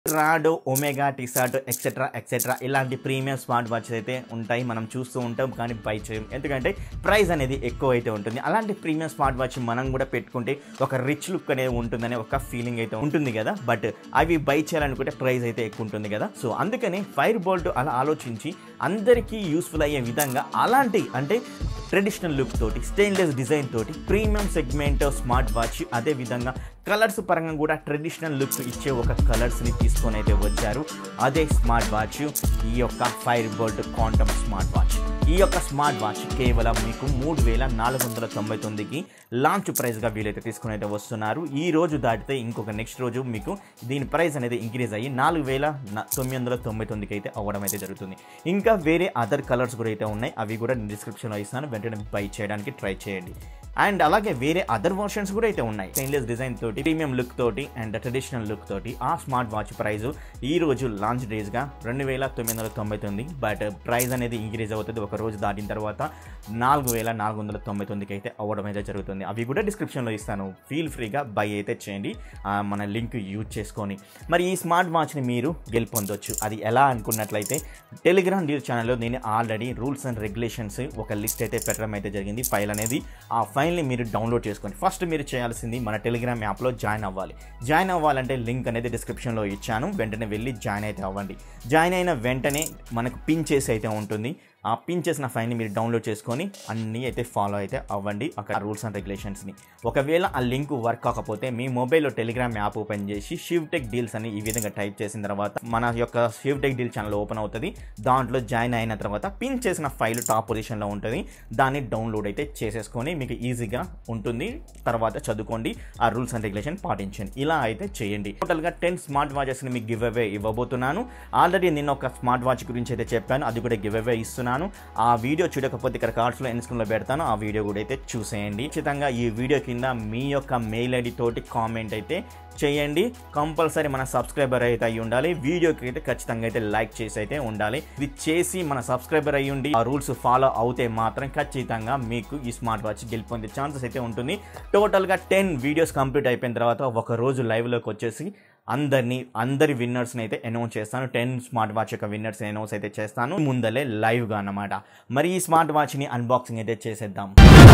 రాడో Omega Tissot etcetera etcetera ఇలాంటి premium smart watches అయితే ఉంటాయి మనం చూస్తూ ఉంటాం కానీ బై చేయం ఎందుకంటే ప్రైస్ అనేది ఎక్కువ అయితే ఉంటుంది అలాంటి ప్రీమియం స్మార్ట్ వాచ్ మనం కూడా పెట్టుకుంటే ఒక రిచ్ లుక్ అనేది ఉంటుందనే ఒక ఫీలింగ్ అయితే ఉంటుంది కదా బట్ అవి బై చేయాలనుకుంటే ప్రైస్ అయితే ఎక్కువ ఉంటుంది కదా సో అందుకని ఫైర్ బోల్ట్ అలా ఆలోచించి అందరికీ యూస్ఫుల్ అయ్యే విధంగా అలాంటి అంటే ట్రెడిషనల్ లుక్ తోటి స్టెయిన్లెస్ డిజైన్ తోటి ప్రీమియం సెగ్మెంట్ స్మార్ట్ వాచ్ అదే విధంగా కలర్స్ పరంగా కూడా ట్రెడిషనల్ లుక్ ఇచ్చే ఒక కలర్స్ని తీసుకొని అయితే వచ్చారు అదే స్మార్ట్ వాచ్ ఈ యొక్క Fire Boltt Quantum smart watch ఈ యొక్క స్మార్ట్ వాచ్ కేవలం మీకు మూడు వేల నాలుగు వందల తొంభై తొమ్మిదికి లాంచ్ ప్రైస్గా వీలైతే తీసుకుని అయితే వస్తున్నారు ఈ రోజు దాటితే ఇంకొక నెక్స్ట్ రోజు మీకు దీని ప్రైస్ అనేది ఇంక్రీజ్ అయ్యి నాలుగు వేల తొమ్మిది వందల తొంభై తొమ్మిదికి అయితే అవ్వడం అయితే జరుగుతుంది ఇంకా వేరే అదర్ కలర్స్ కూడా అయితే ఉన్నాయి అవి కూడా నేను డిస్క్రిప్షన్లో ఇస్తాను వెంటనే బై చేయడానికి ట్రై చేయండి అండ్ అలాగే వేరే అదర్ వర్షన్స్ కూడా అయితే ఉన్నాయి స్టెయిన్లెస్ డిజైన్ తోటి ప్రీమియం లుక్ తోటి అండ్ ట్రెడిషనల్ లుక్ తోటి ఆ స్మార్ట్ వాచ్ ప్రైస్ ఈ రోజు లాంచ్ డేస్గా రెండు వేల తొమ్మిది వందల తొంభై తొమ్మిది బట్ ప్రైస్ అనేది ఇంక్రీజ్ అవుతుంది ఒక రోజు దాటిన తర్వాత నాలుగు వేల నాలుగు వందల తొంభై తొమ్మిదికి అయితే అవ్వడం అయితే జరుగుతుంది అవి కూడా డిస్క్రిప్షన్లో ఇస్తాను ఫీల్ ఫ్రీగా బై అయితే చేయండి ఆ, మన లింక్ యూజ్ చేసుకొని మరి ఈ స్మార్ట్ వాచ్ని మీరు గెలుపొందొచ్చు అది ఎలా అనుకున్నట్లయితే టెలిగ్రామ్ డీల్ ఛానల్లో నేను ఆల్రెడీ రూల్స్ అండ్ రెగ్యులేషన్స్ ఒక లిస్ట్ అయితే పెట్టడం అయితే జరిగింది ఫైల్ అనేది ఆ ఫైల్ని మీరు డౌన్లోడ్ చేసుకోండి ఫస్ట్ మీరు చేయాల్సింది మన టెలిగ్రామ్ యాప్లో జాయిన్ అవ్వాలి జాయిన్ అవ్వాలంటే లింక్ అనేది డిస్క్రిప్షన్లో ఇచ్చాను వెంటనే వెళ్ళి జాయిన్ అయితే అవ్వండి జాయిన్ అయిన వెంటనే మనకు పిన్ చేసి అయితే ఉంటుంది ఆ పిన్ చేసిన ఫైల్ని మీరు డౌన్లోడ్ చేసుకొని అన్నీ అయితే ఫాలో అయితే అవ్వండి అక్కడ రూల్స్ అండ్ రెగ్యులేషన్స్ని ఒకవేళ ఆ లింక్ వర్క్ కాకపోతే మీ మొబైల్లో టెలిగ్రామ్ యాప్ ఓపెన్ చేసి షివ్ టెక్ డీల్స్ అని ఈ విధంగా టైప్ చేసిన తర్వాత మన యొక్క Shiv tech deal channel open అవుతుంది దాంట్లో జాయిన్ అయిన తర్వాత పిన్ చేసిన ఫైల్ టాప్ పొజిషన్లో ఉంటుంది దాన్ని డౌన్లోడ్ అయితే చేసేసుకొని మీకు ఈజీగా ఉంటుంది తర్వాత చదువుకోండి ఆ రూల్స్ అండ్ రెగ్యులేషన్ పాటించండి ఇలా అయితే చేయండి టోటల్గా టెన్ స్మార్ట్ వాచెస్ని మీకు గివ్ అవే ఇవ్వబోతున్నాను ఆల్రెడీ నిన్న ఒక స్మార్ట్ వాచ్ గురించి అయితే చెప్పాను అది కూడా గివ్ అవే ఇస్తున్నాను ఆ వీడియో చూడకపోతే ఇక్కడ కార్డ్స్లో ఎన్స్క్రీన్లో పెడతాను ఆ వీడియో కూడా అయితే చూసేయండి ఖచ్చితంగా ఈ వీడియో కింద మీ యొక్క మెయిల్ ఐడి తోటి కామెంట్ అయితే చేయండి కంపల్సరీ మన సబ్స్క్రైబర్ అయితే అయి ఉండాలి వీడియోకి అయితే ఖచ్చితంగా అయితే లైక్ చేసి అయితే ఉండాలి ఇది చేసి మన సబ్స్క్రైబర్ అయ్యి ఉండి ఆ రూల్స్ ఫాలో అవుతే మాత్రం ఖచ్చితంగా మీకు ఈ స్మార్ట్ వాచ్ గెలుపొందే ఛాన్సెస్ అయితే ఉంటుంది టోటల్గా టెన్ వీడియోస్ కంప్లీట్ అయిపోయిన తర్వాత ఒక రోజు లైవ్లోకి వచ్చేసి అందరినీ అందరి విన్నర్స్ని అయితే అనౌన్స్ చేస్తాను టెన్ స్మార్ట్ వాచ్ యొక్క విన్నర్స్ అనౌన్స్ అయితే చేస్తాను ముందలే లైవ్గా అన్నమాట మరి ఈ స్మార్ట్ వాచ్ని అన్బాక్సింగ్ అయితే చేసేద్దాం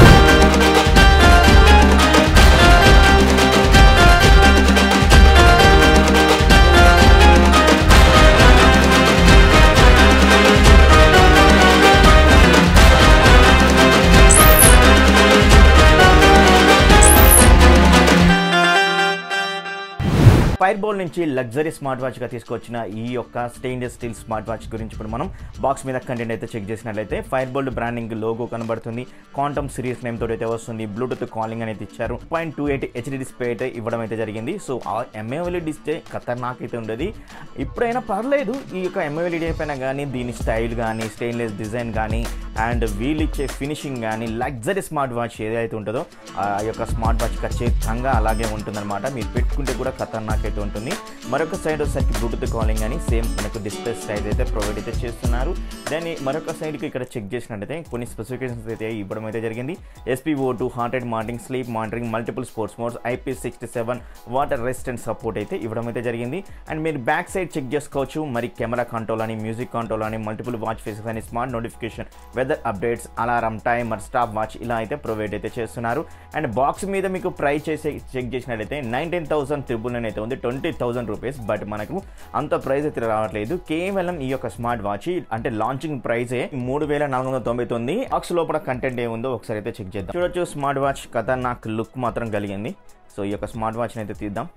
ఫైర్ బోల్ నుంచి లగ్జరీ స్మార్ట్ వాచ్గా తీసుకొచ్చిన ఈ యొక్క స్టెయిన్లెస్ స్టీల్ స్మార్ట్ వాచ్ గురించి ఇప్పుడు మనం బాక్స్ మీద కంటెంట్ అయితే చెక్ చేసినట్లయితే ఫైర్ బోల్డ్ బ్రాండింగ్ లోగో కనబడుతుంది క్వాంటమ్ సిరీస్ నేమ్ తోటి అయితే వస్తుంది బ్లూటూత్ కాలింగ్ అనేది ఇచ్చారు point two eight HD display అయితే ఇవ్వడం అయితే జరిగింది సో ఆ ఎంఏఓలీ డిస్ప్లే ఖతర్నాక్ అయితే ఉండేది ఇప్పుడైనా పర్లేదు ఈ యొక్క ఎంఏఓలీ అయిపోయినా కానీ దీని స్టైల్ కానీ స్టెయిన్లెస్ డిజైన్ కానీ అండ్ వీల్ ఇచ్చే ఫినిషింగ్ కానీ లగ్జరీ స్మార్ట్ వాచ్ ఏదైతే ఉంటుందో ఆ యొక్క స్మార్ట్ వాచ్ ఖచ్చితంగా అలాగే ఉంటుందన్నమాట మీరు పెట్టుకుంటే కూడా ఖతర్నాక్ అయితే ఉంటుంది మరొక సైడ్ వచ్చేసరికి బ్లూటూత్ కాలింగ్ అని సేమ్ మనకు డిస్ప్లే సైజ్ అయితే ప్రొవైడ్ అయితే చేస్తున్నారు దాన్ని మరొక సైడ్కి ఇక్కడ చెక్ చేసినట్టయితే కొన్ని స్పెసిఫికేషన్స్ అయితే ఇవ్వడం అయితే జరిగింది SpO two heart rate monitoring sleep monitoring multiple sports modes IP sixty seven water resistant support అయితే ఇవ్వడం అయితే జరిగింది అండ్ మీరు బ్యాక్ సైడ్ చెక్ చేసుకోవచ్చు మరి కెమెరా కంట్రోల్ అని మ్యూజిక్ కంట్రోల్ అని మల్టిపుల్ వాచ్ ఫేసెస్ అని smart notification weather updates alarm timer stop watch ఇలా అయితే ప్రొవైడ్ అయితే చేస్తున్నారు అండ్ బాక్స్ మీద మీకు ప్రైస్ చేసి చెక్ చేసినట్లయితే నైన్టీన్ థౌసండ్ త్రిబుల్ నైన్ అయితే ఉంది ట్వంటీ థౌసండ్ రూపీస్ బట్ మనకు అంత ప్రైస్ అయితే రావట్లేదు కేవలం ఈ యొక్క స్మార్ట్ వాచ్ అంటే లాంచింగ్ ప్రైజే మూడు వేల నాలుగు వందల తొంభై తొమ్మిది బాక్స్ లోపల కంటెంట్ ఏముందో ఒకసారి అయితే చెక్ చేద్దాం చూడొచ్చు స్మార్ట్ వాచ్ కథ నాకు లుక్ మాత్రం కలిగింది సో ఈ యొక్క స్మార్ట్ వాచ్ని అయితే తీద్దాం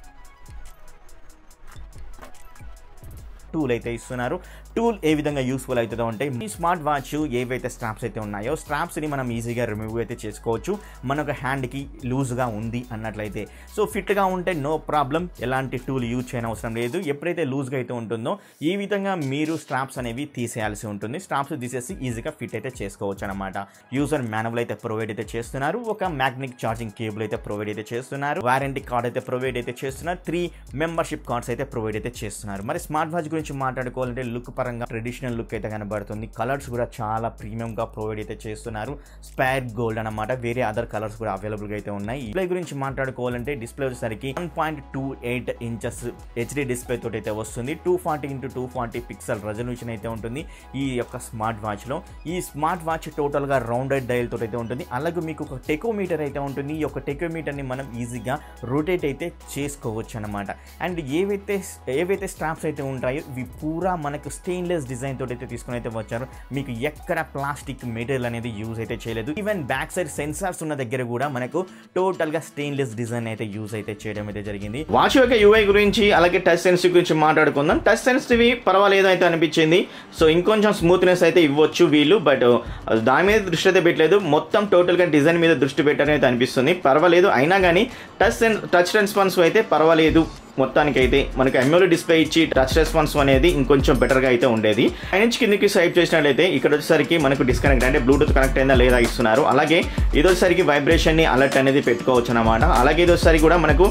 టూల్ అయితే ఇస్తున్నారు టూల్ ఏ విధంగా యూస్ఫుల్ అవుతుందో అంటే ఈ స్మార్ట్ వాచ్ ఏవైతే స్ట్రాప్స్ అయితే ఉన్నాయో స్ట్రాప్స్ని మనం ఈజీగా రిమూవ్ అయితే చేసుకోవచ్చు మనకు హ్యాండ్కి లూజ్గా ఉంది అన్నట్లయితే సో ఫిట్గా ఉంటే నో ప్రాబ్లం ఎలాంటి టూల్ యూజ్ చేయని అవసరం లేదు ఎప్పుడైతే లూజ్గా అయితే ఉంటుందో ఈ విధంగా మీరు స్ట్రాప్స్ అనేవి తీసేయాల్సి ఉంటుంది స్ట్రాప్స్ తీసేసి ఈజీగా ఫిట్ అయితే చేసుకోవచ్చు అనమాట యూజర్ మాన్యువల్ అయితే ప్రొవైడ్ అయితే చేస్తున్నారు ఒక మ్యాగ్నెటిక్ ఛార్జింగ్ కేబుల్ అయితే ప్రొవైడ్ అయితే చేస్తున్నారు వారంటీ కార్డ్ అయితే ప్రొవైడ్ అయితే చేస్తున్నారు త్రీ మెంబర్షిప్ కార్డ్స్ అయితే ప్రొవైడ్ అయితే చేస్తున్నారు మరి స్మార్ట్ వాచ్ గురించి గురించి మాట్లాడుకోవాలంటే లుక్ పరంగా ట్రెడిషనల్ లుక్ అయితే కనబడుతుంది కలర్స్ కూడా చాలా ప్రీమియంగా ప్రొవైడ్ అయితే చేస్తున్నారు స్పైర్ గోల్డ్ అన్నమాట వేరే అదర్ కలర్స్ కూడా అవైలబుల్గా అయితే ఉన్నాయి డిస్ప్లే గురించి మాట్లాడుకోవాలంటే డిస్ప్లే వచ్చేసరికి one point two eight inches HD display తోటి అయితే వస్తుంది two forty into two forty pixel resolution అయితే ఉంటుంది ఈ యొక్క స్మార్ట్ వాచ్లో ఈ స్మార్ట్ వాచ్ టోటల్గా రౌండెడ్ డైల్ తోటి అయితే ఉంటుంది అలాగే మీకు ఒక టెకోమీటర్ అయితే ఉంటుంది ఈ యొక్క టెకోమీటర్ని మనం ఈజీగా రొటేట్ అయితే చేసుకోవచ్చు అనమాట అండ్ ఏవైతే ఏవైతే స్ట్రాప్స్ అయితే ఉంటాయో ఇవి పూరా మనకు స్టెయిన్లెస్ డిజైన్ తోటి అయితే తీసుకుని అయితే వచ్చారు మీకు ఎక్కడ ప్లాస్టిక్ మెటీరియల్ అనేది యూజ్ అయితే చేయలేదు ఈవెన్ బ్యాక్ సైడ్ సెన్సార్స్ ఉన్న దగ్గర కూడా మనకు టోటల్గా స్టెయిన్లెస్ డిజైన్ అయితే యూజ్ అయితే చేయడం అయితే జరిగింది వాచ్ యొక్క యూఐ గురించి అలాగే టచ్ సెన్సిటివ్ గురించి మాట్లాడుకుందాం టచ్ సెన్సిటివ్ పర్వాలేదు అయితే అనిపించింది సో ఇంకొంచెం స్మూత్నెస్ అయితే ఇవ్వచ్చు వీళ్ళు బట్ దాని మీద దృష్టి అయితే పెట్టలేదు మొత్తం టోటల్గా డిజైన్ మీద దృష్టి పెట్టారని అయితే అనిపిస్తుంది పర్వాలేదు అయినా కానీ టచ్ సెన్ టచ్ రెస్పాన్స్ అయితే పర్వాలేదు మొత్తానికైతే మనకి ఎమ్యూలో డిస్ప్లే ఇచ్చి టచ్ రెస్పాన్స్ అనేది ఇంకొంచెం బెటర్గా అయితే ఉండేది నుంచి కిందకి స్వైప్ చేసినట్లయితే ఇక్కడ వచ్చేసరికి మనకు డిస్కనెక్ట్ అంటే బ్లూటూత్ కనెక్ట్ అయిందా లేదా ఇస్తున్నారు అలాగే ఇది వచ్చేసరికి వైబ్రేషన్ని అలర్ట్ అనేది పెట్టుకోవచ్చు అనమాట అలాగే ఇది వచ్చేసరికి కూడా మనకు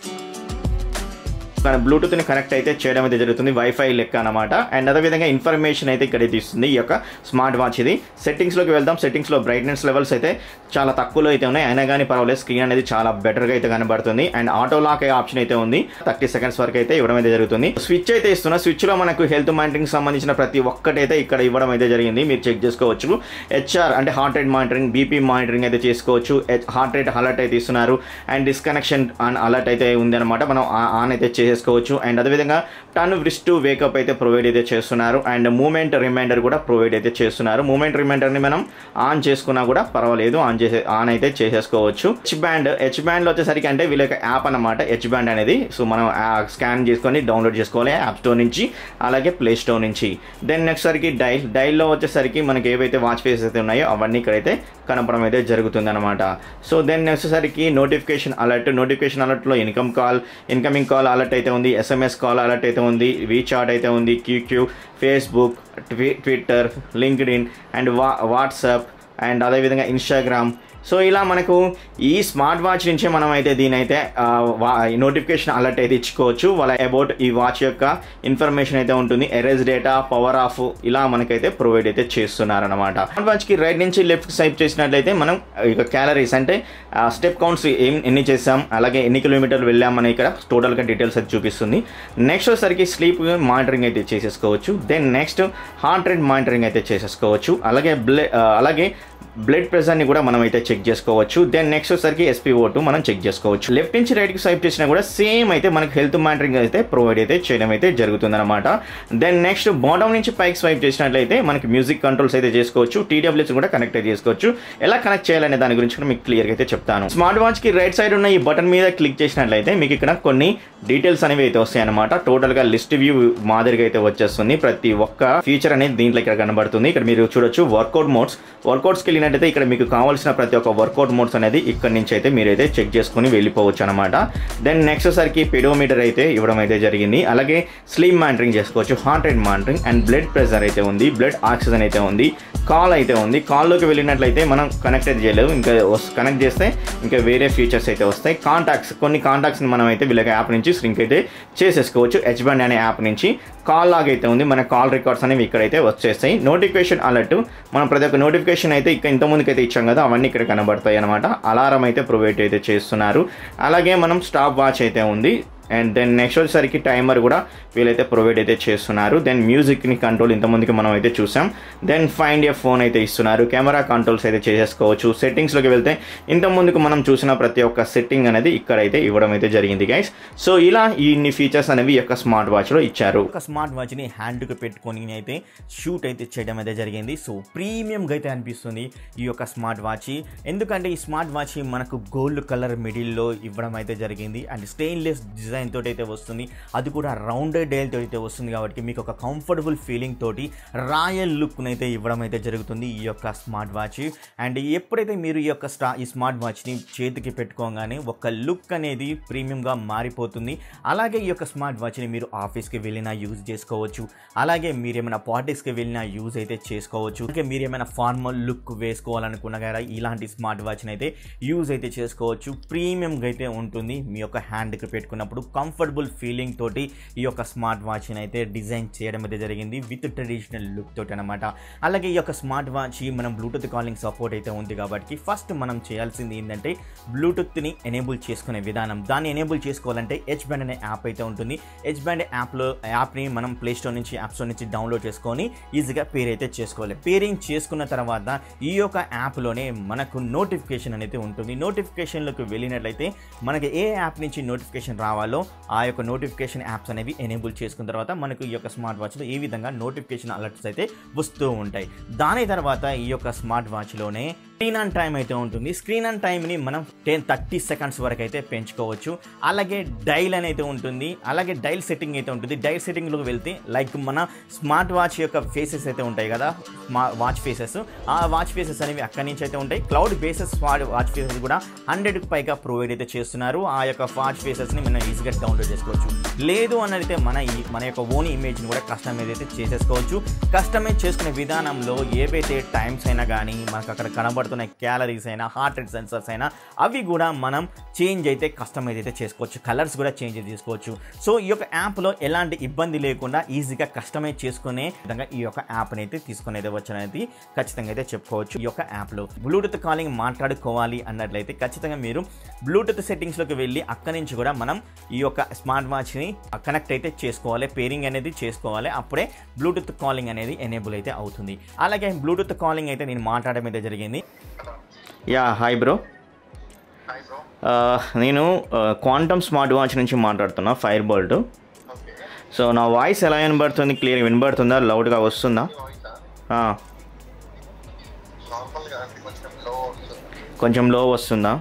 మన బ్లూటూత్ని కనెక్ట్ అయితే చేయడం అయితే జరుగుతుంది వైఫై లెక్క అనమాట అండ్ అదేవిధంగా ఇన్ఫర్మేషన్ అయితే ఇక్కడ తీస్తుంది ఈ యొక్క స్మార్ట్ వాచ్ ఇది సెట్టింగ్స్లోకి వెళ్దాం సెట్టింగ్స్లో బ్రైట్నెస్ లెవెల్స్ అయితే చాలా తక్కువలో అయితే ఉన్నాయి అయినా కానీ పర్వాలేదు స్క్రీన్ అనేది చాలా బెటర్గా అయితే కనబడుతుంది అండ్ ఆటో లాక్ ఆప్షన్ అయితే ఉంది థర్టీ సెకండ్స్ వరకు అయితే ఇవ్వడం అయితే జరుగుతుంది స్విచ్ అయితే ఇస్తున్నా స్విచ్లో మనకు హెల్త్ మానిటరింగ్ సంబంధించిన ప్రతి ఒక్కటైతే ఇక్కడ ఇవ్వడం అయితే జరిగింది మీరు చెక్ చేసుకోవచ్చు హెచ్ఆర్ అంటే heart rate monitoring BP monitoring అయితే చేసుకోవచ్చు హార్ట్ రేట్ అలర్ట్ అయితే ఇస్తున్నారు అండ్ డిస్కనెక్షన్ ఆన్ అలర్ట్ అయితే ఉంది అనమాట మనం ఆన్ అయితే చేసేసుకోవచ్చు అండ్ అదేవిధంగా టర్న్ రిస్ట్ వేకప్ అయితే ప్రొవైడ్ అయితే చేస్తున్నారు అండ్ మూమెంట్ రిమైండర్ కూడా ప్రొవైడ్ అయితే చేస్తున్నారు మూమెంట్ రిమైండర్ని మనం ఆన్ చేసుకున్నా కూడా పర్వాలేదు ఆన్ చేసే ఆన్ అయితే చేసేసుకోవచ్చు హెచ్ బ్యాండ్ హెచ్ బ్యాండ్లో వచ్చేసరికి అంటే వీళ్ళ యొక్క యాప్ అనమాట హెచ్ బ్యాండ్ అనేది సో మనం స్కాన్ చేసుకొని డౌన్లోడ్ చేసుకోవాలి యాప్ స్టోర్ నుంచి అలాగే ప్లే స్టోర్ నుంచి దెన్ నెక్స్ట్ సరికి డైల్ డైల్లో వచ్చేసరికి మనకి ఏవైతే వాచ్ ఫేసెస్ అయితే ఉన్నాయో అవన్నీ ఇక్కడైతే కనపడం అయితే జరుగుతుంది అనమాట సో దెన్ నెక్స్ట్ సరికి నోటిఫికేషన్ అలర్ట్ నోటిఫికేషన్ అలర్ట్లో income call incoming call alert అయితే ఉంది ఎస్ఎంఎస్ కాల్ అలర్ట్ అయితే ఉంది వీచాట్ అయితే ఉంది క్యూక్యూ ఫేస్బుక్ ట్వి ట్విట్టర్ లింక్డ్ ఇన్ అండ్ వా వాట్సాప్ అండ్ అదేవిధంగా ఇన్స్టాగ్రామ్ సో ఇలా మనకు ఈ స్మార్ట్ వాచ్ నుంచే మనం అయితే దీని అయితే నోటిఫికేషన్ అలర్ట్ అయితే ఇచ్చుకోవచ్చు వాళ్ళ అబౌట్ ఈ వాచ్ యొక్క ఇన్ఫర్మేషన్ అయితే ఉంటుంది ఎరేజ్ డేటా పవర్ ఆఫ్ ఇలా మనకైతే ప్రొవైడ్ అయితే చేస్తున్నారు అనమాట స్మార్ట్ వాచ్కి రైట్ నుంచి లెఫ్ట్ సైడ్ చేసినట్లయితే మనం ఇక క్యాలరీస్ అంటే స్టెప్ కౌంట్స్ ఏం ఎన్ని చేసాం అలాగే ఎన్ని కిలోమీటర్లు వెళ్ళామని ఇక్కడ టోటల్గా డీటెయిల్స్ అయితే చూపిస్తుంది నెక్స్ట్ వచ్చేసరికి స్లీప్ మానిటరింగ్ అయితే చేసేసుకోవచ్చు then next heart rate monitoring అయితే చేసేసుకోవచ్చు అలాగే బ్లడ్ అలాగే బ్లడ్ ప్రెషర్ని కూడా మనం అయితే చెక్ చేసుకోవచ్చు దెన్ నెక్స్ట్ వచ్చేసరికి ఎస్పీఓ టూ మనం చెక్ చేసుకోవచ్చు లెఫ్ట్ నుంచి రైట్కి స్వైప్ చేసినా కూడా సేమ్ అయితే మనకి హెల్త్ మానిటరింగ్ అయితే ప్రొవైడ్ అయితే చేయడం అయితే జరుగుతుంది అనమాట దెన్ నెక్స్ట్ బాటమ్ నుంచి పైకి స్వైప్ చేసినట్లయితే మనకి మ్యూజిక్ కంట్రోల్స్ అయితే చేసుకోవచ్చు టీడబ్ల్యూస్ కూడా కనెక్ట్ అయితే చేసుకోవచ్చు ఎలా కనెక్ట్ చేయాలనే దాని గురించి కూడా మీకు క్లియర్గా అయితే చెప్తాను స్మార్ట్ వాచ్కి రైట్ సైడ్ ఉన్న ఈ బటన్ మీద క్లిక్ చేసినట్లయితే మీకు ఇక్కడ కొన్ని డీటెయిల్స్ అనేవి అయితే వస్తాయి అనమాట టోటల్గా లిస్ట్ వ్యూ మాదిరిగా అయితే వచ్చేస్తుంది ప్రతి ఒక్క ఫీచర్ అనేది దీంట్లో ఇక్కడ కనబడుతుంది ఇక్కడ మీరు చూడొచ్చు వర్కౌట్ మోడ్స్ వర్కౌట్స్కి వెళ్ళినట్టయితే ఇక్కడ మీకు కావాల్సిన ప్రతి ఒక్క వర్కౌట్ మోడ్స్ అనేది ఇక్కడ నుంచి అయితే మీరైతే చెక్ చేసుకుని వెళ్ళిపోవచ్చు అనమాట దెన్ నెక్స్ట్ సరికి పెడోమీటర్ అయితే ఇవ్వడం అయితే జరిగింది అలాగే స్లీప్ మానిటరింగ్ చేసుకోవచ్చు heart rate monitoring and blood pressure అయితే ఉంది బ్లడ్ ఆక్సిజన్ అయితే ఉంది కాల్ అయితే ఉంది కాల్లోకి వెళ్ళినట్లయితే మనం కనెక్ట్ అయితే చేయలేము ఇంకా కనెక్ట్ చేస్తే ఇంకా వేరే ఫీచర్స్ అయితే వస్తాయి కాంటాక్ట్స్ కొన్ని కాంటాక్ట్స్ని మనం అయితే వీళ్ళకి యాప్ నుంచి సింక్ అయితే చేసేసుకోవచ్చు హెచ్ బ్యాండ్ అనే యాప్ నుంచి కాల్ లాగ్ అయితే ఉంది మన కాల్ రికార్డ్స్ అనేవి ఇక్కడైతే వచ్చేస్తాయి నోటిఫికేషన్ అలర్ట్ మనం ప్రతి ఒక్క నోటిఫికేషన్ అయితే ఇక్కడ ఇంతకుముందుకు అయితే ఇచ్చాం కదా అవన్నీ ఇక్కడ కనబడతాయి అనమాట అలారం అయితే ప్రొవైడ్ అయితే చేస్తున్నారు అలాగే మనం స్టాప్ వాచ్ అయితే ఉంది అండ్ దెన్ నెక్స్ట్ వచ్చేసరికి టైమర్ కూడా వీళ్ళైతే ప్రొవైడ్ అయితే చేస్తున్నారు దెన్ మ్యూజిక్ని కంట్రోల్ ఇంతమందికి మనం అయితే చూసాం దెన్ ఫైండ్ ఏ ఫోన్ అయితే ఇస్తున్నారు కెమెరా కంట్రోల్స్ అయితే చేసేసుకోవచ్చు సెట్టింగ్స్లోకి వెళ్తే ఇంత ముందుకు మనం చూసిన ప్రతి ఒక్క సెట్టింగ్ అనేది ఇక్కడైతే ఇవ్వడం అయితే జరిగింది గైస్ సో ఇలా ఇన్ని ఫీచర్స్ అనేవి ఈ యొక్క స్మార్ట్ వాచ్లో ఇచ్చారు ఒక స్మార్ట్ వాచ్ని హ్యాండ్కి పెట్టుకొని అయితే షూట్ అయితే చేయడం అయితే జరిగింది సో ప్రీమియంగా అయితే అనిపిస్తుంది ఈ యొక్క స్మార్ట్ వాచ్ ఎందుకంటే ఈ స్మార్ట్ వాచ్ మనకు గోల్డ్ కలర్ మిడిల్లో ఇవ్వడం అయితే జరిగింది అండ్ స్టెయిన్లెస్ డిజైన్ తోటి అయితే వస్తుంది అది కూడా రౌండెడ్ డైల్ తోటి అయితే వస్తుంది కాబట్టి మీకు ఒక కంఫర్టబుల్ ఫీలింగ్ తోటి రాయల్ లుక్ని అయితే ఇవ్వడం అయితే జరుగుతుంది ఈ యొక్క స్మార్ట్ వాచ్ అండ్ ఎప్పుడైతే మీరు ఈ యొక్క స్టా ఈ స్మార్ట్ వాచ్ని చేతికి పెట్టుకోగానే ఒక లుక్ అనేది ప్రీమియంగా మారిపోతుంది అలాగే ఈ యొక్క స్మార్ట్ వాచ్ని మీరు ఆఫీస్కి వెళ్ళినా యూజ్ చేసుకోవచ్చు అలాగే మీరు ఏమైనా పార్టీస్కి వెళ్ళినా యూజ్ అయితే చేసుకోవచ్చు అలాగే మీరు ఏమైనా ఫార్మల్ లుక్ వేసుకోవాలనుకున్నా కదా ఇలాంటి స్మార్ట్ వాచ్ని అయితే యూజ్ అయితే చేసుకోవచ్చు ప్రీమియంగా అయితే ఉంటుంది మీ యొక్క హ్యాండ్కి పెట్టుకున్నప్పుడు కంఫర్టబుల్ ఫీలింగ్ తోటి ఈ యొక్క స్మార్ట్ వాచ్ని అయితే డిజైన్ చేయడం అయితే జరిగింది విత్ ట్రెడిషనల్ లుక్ తోటి అనమాట అలాగే ఈ యొక్క స్మార్ట్ వాచ్ మనం బ్లూటూత్ కాలింగ్ సపోర్ట్ అయితే ఉంది కాబట్టి ఫస్ట్ మనం చేయాల్సింది ఏంటంటే బ్లూటూత్ని ఎనేబుల్ చేసుకునే విధానం దాన్ని ఎనేబుల్ చేసుకోవాలంటే హెచ్ బ్యాండ్ అనే యాప్ అయితే ఉంటుంది హెచ్ బ్యాండ్ యాప్లో యాప్ని మనం ప్లే స్టోర్ నుంచి యాప్ స్టోర్ నుంచి డౌన్లోడ్ చేసుకొని ఈజీగా పేర్ అయితే చేసుకోవాలి పేరింగ్ చేసుకున్న తర్వాత ఈ యొక్క యాప్లోనే మనకు నోటిఫికేషన్ అనేది ఉంటుంది నోటిఫికేషన్లోకి వెళ్ళినట్లయితే మనకి ఏ యాప్ నుంచి నోటిఫికేషన్ రావాలో ఆ యొక్క నోటిఫికేషన్ యాప్స్ అనేవి ఎనేబుల్ చేసుకున్న తర్వాత మనకు ఈ యొక్క స్మార్ట్ వాచ్లో ఈ విధంగా నోటిఫికేషన్ అలర్ట్స్ అయితే వస్తూ ఉంటాయి దాని తర్వాత ఈ యొక్క స్మార్ట్ వాచ్లోనే స్క్రీన్ ఆన్ టైం అయితే ఉంటుంది స్క్రీన్ ఆన్ టైంని మనం టెన్ థర్టీ సెకండ్స్ వరకు అయితే పెంచుకోవచ్చు అలాగే డైల్ అనేది ఉంటుంది అలాగే డైల్ సెట్టింగ్ అయితే ఉంటుంది డైల్ సెట్టింగ్లోకి వెళ్తే లైక్ మన స్మార్ట్ వాచ్ యొక్క ఫేసెస్ అయితే ఉంటాయి కదా మా వాచ్ ఫేసెస్ ఆ వాచ్ ఫేసెస్ అనేవి అక్కడి నుంచి అయితే ఉంటాయి క్లౌడ్ బేసెస్ వాచ్ ఫేసెస్ కూడా హండ్రెడ్కి పైగా ప్రొవైడ్ అయితే చేస్తున్నారు ఆ యొక్క వాచ్ ఫేసెస్ని మనం ఈజీగా డౌన్లోడ్ చేసుకోవచ్చు లేదు అన్నదైతే మన ఈ మన యొక్క ఓన్ ఇమేజ్ని కూడా కస్టమైజ్ అయితే చేసేసుకోవచ్చు కస్టమైజ్ చేసుకునే విధానంలో ఏవైతే టైమ్స్ అయినా కానీ మనకు అక్కడ కనబడుతున్న క్యాలరీస్ అయినా హార్ట్ రేట్ సెన్సర్స్ అయినా అవి కూడా మనం చేంజ్ అయితే కస్టమైజ్ అయితే చేసుకోవచ్చు కలర్స్ కూడా చేంజ్ అయితే చేసుకోవచ్చు సో ఈ యొక్క యాప్లో ఎలాంటి ఇబ్బంది లేకుండా ఈజీగా కస్టమైజ్ చేసుకునే విధంగా ఈ యొక్క యాప్ని అయితే తీసుకుని అయితే వచ్చఅనేది ఖచ్చితంగా అయితే చెప్పుకోవచ్చు ఈ యొక్క యాప్లో బ్లూటూత్ కాలింగ్ మాట్లాడుకోవాలి అన్నట్లయితే ఖచ్చితంగా మీరు బ్లూటూత్ సెట్టింగ్స్లోకి వెళ్ళి అక్కడి నుంచి కూడా మనం ఈ యొక్క స్మార్ట్ వాచ్ని కనెక్ట్ అయితే చేసుకోవాలి పేరింగ్ అనేది చేసుకోవాలి అప్పుడే బ్లూటూత్ కాలింగ్ అనేది ఎనేబుల్ అయితే అవుతుంది అలాగే బ్లూటూత్ కాలింగ్ అయితే నేను మాట్లాడడం అయితే జరిగింది yeah hi bro hi bro నేను క్వాంటమ్ స్మార్ట్ వాచ్ నుంచి మాట్లాడుతున్నా ఫైర్ బోల్ట్ ఓకే సో నా వాయిస్ ఎలా వినబడుతుంది క్లియర్ వినబడుతుందా లౌడ్గా వస్తుందా వాయిసా ఆ, నార్మల్గా అంటే కొంచెం లో వస్తుంది కొంచెం లో వస్తుందా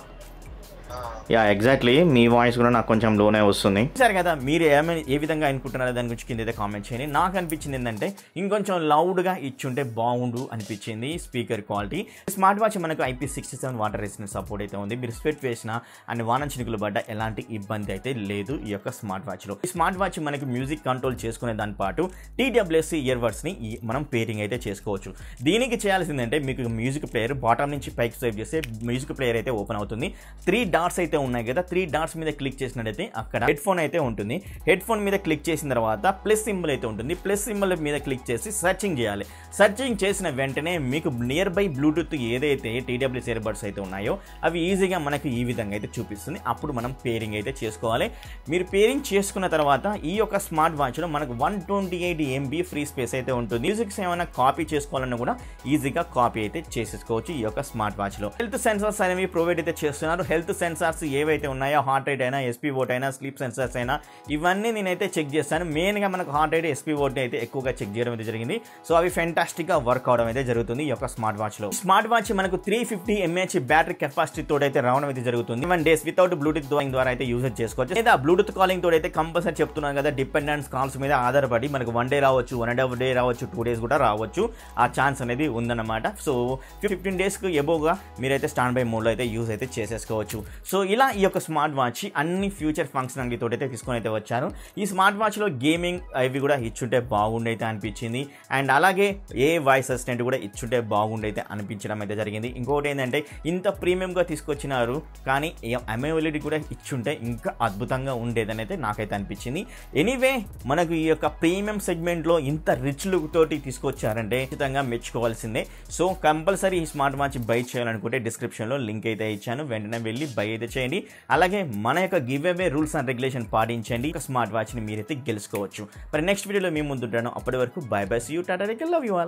ఆ, యా ఎగ్జాక్ట్లీ మీ వాయిస్ కూడా నాకు కొంచెం లోనే వస్తుంది సరే కదా మీరు ఏమైనా ఏ విధంగా అనుకుంటున్నారో దాని గురించి కింద అయితే కామెంట్ చేయండి నాకు అనిపించింది ఏంటంటే ఇంకొంచెం లౌడ్గా ఇచ్చుంటే బాగుండు అనిపించింది స్పీకర్ క్వాలిటీ స్మార్ట్ వాచ్ మనకు IP sixty seven water resistance support అయితే ఉంది మీరు స్వెట్ వేసిన అండ్ వాన చినుకులు పడ్డ ఎలాంటి ఇబ్బంది అయితే లేదు ఈ యొక్క స్మార్ట్ వాచ్లో ఈ స్మార్ట్ వాచ్ మనకి మ్యూజిక్ కంట్రోల్ చేసుకునే దాని పాటు టీడబ్ల్యూఎస్సీ ఇయర్ బడ్స్ని మనం పేరింగ్ అయితే చేసుకోవచ్చు దీనికి చేయాల్సిందంటే మీకు మ్యూజిక్ ప్లేయర్ బాటమ్ నుంచి పైకి స్వైప్ చేస్తే మ్యూజిక్ ప్లేయర్ అయితే ఓపెన్ అవుతుంది త్రీ డాట్స్ అయితే ఉన్నాయి కదా త్రీ డాట్స్ మీద క్లిక్ చేసినట్టయితే అక్కడ హెడ్ ఫోన్ అయితే ఉంటుంది హెడ్ ఫోన్ మీద క్లిక్ చేసిన తర్వాత ప్లస్ సింబల్ అయితే ఉంటుంది ప్లస్ సింబల్ మీద క్లిక్ చేసి సర్చింగ్ చేయాలి సర్చింగ్ చేసిన వెంటనే మీకు నియర్ బై బ్లూటూత్ ఏదైతే టీడబ్ల్యూస్ ఇయర్ బడ్స్ అయితే ఉన్నాయో అవి ఈజీగా మనకి ఈ విధంగా అయితే చూపిస్తుంది అప్పుడు మనం పేరింగ్ అయితే చేసుకోవాలి మీరు పేరింగ్ చేసుకున్న తర్వాత ఈ యొక్క స్మార్ట్ వాచ్లో మనకు one twenty eight MB free space అయితే ఉంటుంది మ్యూజిక్స్ ఏమైనా కాపీ చేసుకోవాలన్నా కూడా ఈజీగా కాపీ అయితే చేసేసుకోవచ్చు ఈ యొక్క స్మార్ట్ వాచ్లో హెల్త్ సెన్సార్స్ అనేవి ప్రొవైడ్ అయితే చేస్తున్నారు హెల్త్ సెన్సార్స్ ఏవైతే ఉన్నాయో హార్ట్ రేట్ అయినా ఎస్పీ ఓట్ అయినా స్లీప్ సెన్సార్స్ అయినా ఇవన్నీ నేనైతే చెక్ చేస్తాను మెయిన్గా మనకు హార్ట్ రేట్ ఎస్పీ ఓట్ అయితే ఎక్కువగా చెక్ చేయడం అయితే జరిగింది సో అవి ఫెంటాస్టిక్గా వర్క్ అవడం అయితే జరుగుతుంది ఈ యొక్క స్మార్ట్ వాచ్లో స్మార్ట్ వాచ్ మనకు three fifty mAh battery capacity తోటి అయితే రావడం అయితే జరుగుతుంది one days without Bluetooth calling ద్వారా అయితే యూజ్ చేసుకోవచ్చు లేదా బ్లూటూత్ కాలింగ్ తోటి అయితే కంపల్సరీ చెప్తున్నాను కదా డిపెండెన్స్ కాల్స్ మీద ఆధారపడి మనకు వన్ డే రావచ్చు వన్ అండ్ హాఫ్ డే రావచ్చు టూ డేస్ కూడా రావచ్చు ఆ ఛాన్స్ అనేది ఉందన్నమాట సో ఫిఫ్టీన్ డేస్కి ఎబోగా మీరైతే స్టాండ్ బై మోడ్లో అయితే యూజ్ అయితే చేసేసుకోవచ్చు సో ఇలా ఈ యొక్క స్మార్ట్ వాచ్ అన్ని ఫ్యూచర్ ఫంక్షనాలిటీ తోటి అయితే తీసుకొని అయితే వచ్చారు ఈ స్మార్ట్ వాచ్లో గేమింగ్ అవి కూడా ఇచ్చుంటే బాగుండైతే అనిపించింది అండ్ అలాగే ఏ వాయిస్ అసిస్టెంట్ కూడా ఇచ్చుంటే బాగుండైతే అనిపించడం అయితే జరిగింది ఇంకోటి ఏంటంటే ఇంత ప్రీమియంగా తీసుకొచ్చినారు కానీ అమెవలిటీ కూడా ఇచ్చుంటే ఇంకా అద్భుతంగా ఉండేదని అయితే నాకైతే అనిపించింది ఎనీవే మనకు ఈ యొక్క ప్రీమియం సెగ్మెంట్లో ఇంత రిచ్ లుక్ తోటి తీసుకొచ్చారంటే ఖచ్చితంగా మెచ్చుకోవాల్సిందే సో కంపల్సరీ ఈ స్మార్ట్ వాచ్ బై చేయాలనుకుంటే డిస్క్రిప్షన్లో లింక్ అయితే ఇచ్చాను వెంటనే వెళ్ళి బై అయితే చేయండి అలాగే మన యొక్క giveaway rules and regulation పాటించండి స్మార్ట్ వాచ్ని మీరైతే గెలుచుకోవచ్చు మరి నెక్స్ట్ వీడియోలో మేము ముందుంటాను అప్పటి వరకు బై బై సీ యూ టాటా లవ్ యూ ఆల్